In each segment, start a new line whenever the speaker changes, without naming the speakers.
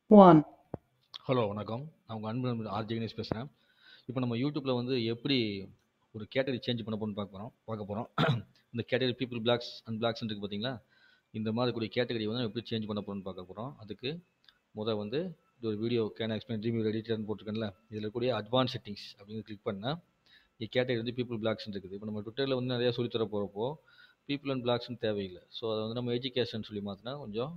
one,
hello வணக்கம் நான் உங்கள் அன்பு நண்பர் ஆர் ஜெகனேஷ் பேசுகிறேன் இப்போ நம்ம யூடியூப்பில் வந்து எப்படி ஒரு கேட்டகரி சேஞ்ச் பண்ண போகிறோம்னு பார்க்க போகிறோம் பார்க்க போகிறோம் இந்த category people blocks and blocks இருக்குது பார்த்தீங்களா இந்த மாதிரி கூடிய கேட்டகரி வந்து நம்ம எப்படி சேஞ்ச் பண்ண போகிறோம்னு பார்க்க போகிறோம் அதுக்கு முதல் வந்து இது ஒரு வீடியோ கேன் எக்ஸ்பிளைன் ட்ரீம் எடிட்டர்னு போட்டிருக்கேன்ல இதில் கூடிய அட்வான்ஸ் செட்டிங்ஸ் அப்படின்னு கிளிக் பண்ணால் இந்த கேட்டகரி வந்து பீப்புள் பிளாக்ஸ் இருக்குது இப்போ நம்ம ட்விட்டரில் வந்து நிறையா சொல்லித்தர போகிறப்போ பீப்புள் அண்ட் பிளாக்ஸ்னு தேவையில்லை ஸோ அதை வந்து நம்ம எஜுகேஷன் சொல்லி மாற்றினா கொஞ்சம்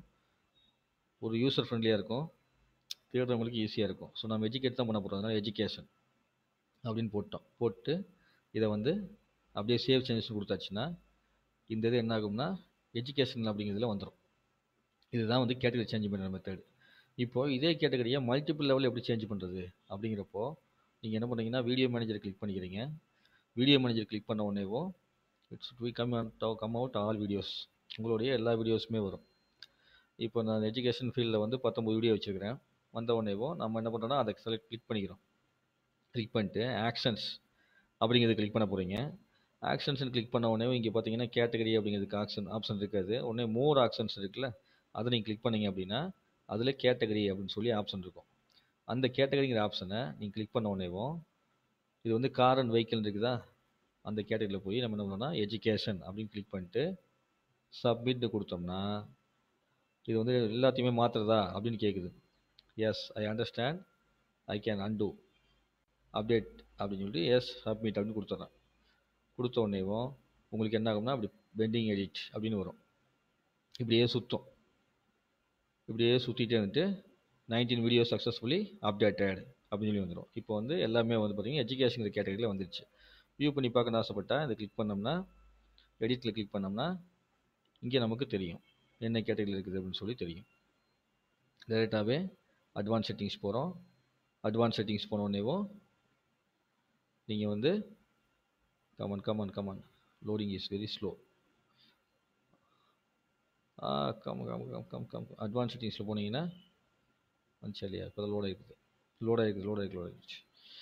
ஒரு யூசர் ஃப்ரெண்ட்லியாக இருக்கும் தேடுறவங்களுக்கு ஈஸியாக இருக்கும் ஸோ நம்ம எஜுகேட் தான் பண்ண போகிறோம் அதனால் எஜுகேஷன் அப்படின்னு போட்டோம் போட்டு இதை வந்து அப்படியே சேவ் சேஞ்சஸ் கொடுத்தாச்சுன்னா இந்த இது என்ன ஆகும்னா எஜுகேஷன் அப்படிங்கிறதுல வந்துடும் இதுதான் வந்து கேட்டகரி சேஞ்ச் பண்ணுற மெத்தட் இப்போது இதே கேட்டகரியை மல்டிபிள் லெவல் எப்படி சேஞ்ச் பண்ணுறது அப்படிங்கிறப்போ நீங்கள் என்ன பண்ணுறீங்கன்னா வீடியோ மேனேஜர் கிளிக் பண்ணிக்கிறீங்க வீடியோ மேனேஜர் கிளிக் பண்ண உடனேவோ it's we come come out all videos உங்களுடைய எல்லா வீடியோஸுமே வரும் இப்போ நான் எஜுகேஷன் ஃபீல்டில் வந்து பத்தொம்பது வீடியோ வச்சுருக்கிறேன் வந்த உடனேவோ நம்ம என்ன பண்ணுறோன்னா அதை செலக்ட் கிளிக் பண்ணிக்கிறோம் கிளிக் பண்ணிட்டு ஆக்ஷன்ஸ் அப்படிங்கிறத கிளிக் பண்ண போகிறீங்க ஆக்ஷன்ஸ்னு கிளிக் பண்ண உடனே இங்கே பார்த்தீங்கன்னா கேட்டகரி அப்படிங்கிறதுக்கு ஆப்ஷன் ஆப்ஷன் இருக்காது உடனே மோர் ஆப்ஷன்ஸ் இருக்குல்ல அதை நீங்கள் கிளிக் பண்ணீங்க அப்படின்னா அதில் கேட்டகரி அப்படின்னு சொல்லி ஆப்ஷன் இருக்கும் அந்த கேட்டகரிங்கிற ஆப்ஷனை நீங்கள் கிளிக் பண்ண உடனேவும் இது வந்து கார் அண்ட் வெஹிக்கிள் இருக்குதா அந்த கேட்டகரியில் போய் நம்ம என்ன பண்ணோம்னா எஜுகேஷன் அப்படின்னு கிளிக் பண்ணிட்டு சப்மிட் கொடுத்தோம்னா இது வந்து எல்லாத்தையுமே மாற்றுறதா அப்படின்னு கேட்குது yes I understand I can undo update அப்படின்னு சொல்லிட்டு எஸ் சப்மிட் அப்படின்னு கொடுத்துட்றேன் கொடுத்த உடனேவும் உங்களுக்கு என்ன ஆகும்னா அப்படி பெண்டிங் எடிட் அப்படின்னு வரும் இப்படியே சுற்றும் இப்படியே சுற்றிட்டே வந்துட்டு நைன்டீன் வீடியோ சக்ஸஸ்ஃபுல்லி அப்டேட்டட் அப்படின்னு சொல்லி வந்துடும் இப்போ வந்து எல்லாமே வந்து பார்த்தீங்கன்னா எஜுகேஷன் கேட்டகரியில் வந்துருச்சு வியூ பண்ணி பார்க்கணும்னு ஆசைப்பட்டா இதை கிளிக் பண்ணோம்னா எடிட்டில் கிளிக் பண்ணோம்னா இங்கே நமக்கு தெரியும் என்ன கேட்டகரியில் இருக்குது அப்படின்னு சொல்லி தெரியும் டேரெக்டாகவே அட்வான்ஸ் செட்டிங்ஸ் போகிறோம் அட்வான்ஸ் செட்டிங்ஸ் போனோடனேவும் நீங்கள் வந்து come on come on come on loading is very slow ah come come come come come advance செட்டிங்ஸில் போனீங்கன்னா வந்துச்சு இல்லையா இப்போ தான் லோட் ஆகிருக்குது லோட் ஆகிருக்குது லோட் ஆகிருக்கு லோட் ஆகிடுச்சு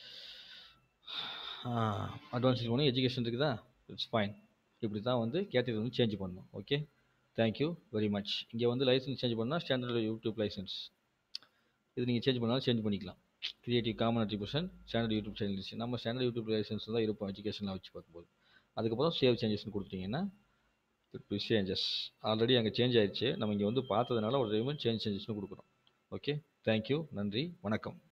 அட்வான்ஸ் போனால் எஜுகேஷன் இருக்குதா இட்ஸ் ஃபைன் இப்படி தான் வந்து கேட்டகரி வந்து சேஞ்ச் பண்ணணும் ஓகே தேங்க்யூ வெரி மச் இங்கே வந்து லைசன்ஸ் சேஞ்ச் பண்ணால் ஸ்டாண்டர்ட் யூடியூப் லைசன்ஸ் இது நீங்கள் சேஞ்ச் பண்ணாலும் சேஞ்ச் பண்ணிக்கலாம் creative common attribution standard YouTube channel நம்ம ஸ்டாண்டர்ட் யூடியூப் லைசன்ஸ் தான் இருப்போம் எஜுகேஷனில் வச்சு பார்க்கும்போது அதுக்கப்புறம் சேவ் சேஞ்சஸ்னு கொடுத்தீங்கன்னா சேஞ்சஸ் ஆல்ரெடி அங்கே சேஞ்ச் ஆயிடுச்சு நம்ம இங்கே வந்து பார்த்ததுனால ஒரு டைம் சேஞ்ச் சேஞ்சஸ்னு கொடுக்குறோம் ஓகே தேங்க்யூ நன்றி வணக்கம்